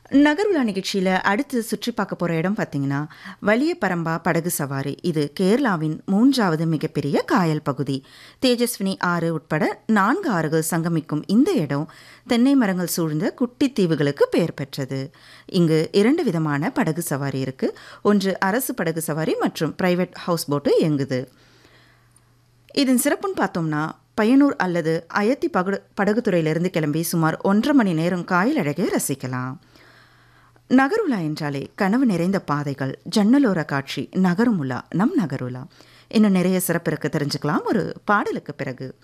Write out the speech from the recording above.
நகருலா நிகழ்ச்சியில் அடுத்து சுற்றி பார்க்க போகிற இடம் பார்த்தீங்கன்னா வலிய பரம்பா படகு சவாரி இது கேரளாவின் மூன்றாவது மிகப்பெரிய காயல் பகுதி தேஜஸ்வினி ஆறு உட்பட நான்கு ஆறுகள் சங்கமிக்கும் இந்த இடம் தென்னை மரங்கள் சூழ்ந்த குட்டி தீவுகளுக்கு பெயர் பெற்றது இங்கு இரண்டு விதமான படகு சவாரி இருக்கு ஒன்று அரசு படகு சவாரி மற்றும் பிரைவேட் ஹவுஸ் போட்டு இயங்குது இதன் சிறப்புன்னு பார்த்தோம்னா பையனூர் அல்லது அயத்தி பகு படகுத்துறையிலிருந்து கிளம்பி சுமார் ஒன்றரை மணி நேரம் காயல் அழகை ரசிக்கலாம் நகருலா என்றாலே கனவு நிறைந்த பாதைகள் ஜன்னலோர காட்சி நகரும் உலா நம் நகருலா இன்னும் நிறைய சிறப்பு இருக்கு தெரிஞ்சுக்கலாம் ஒரு பாடலுக்கு பிறகு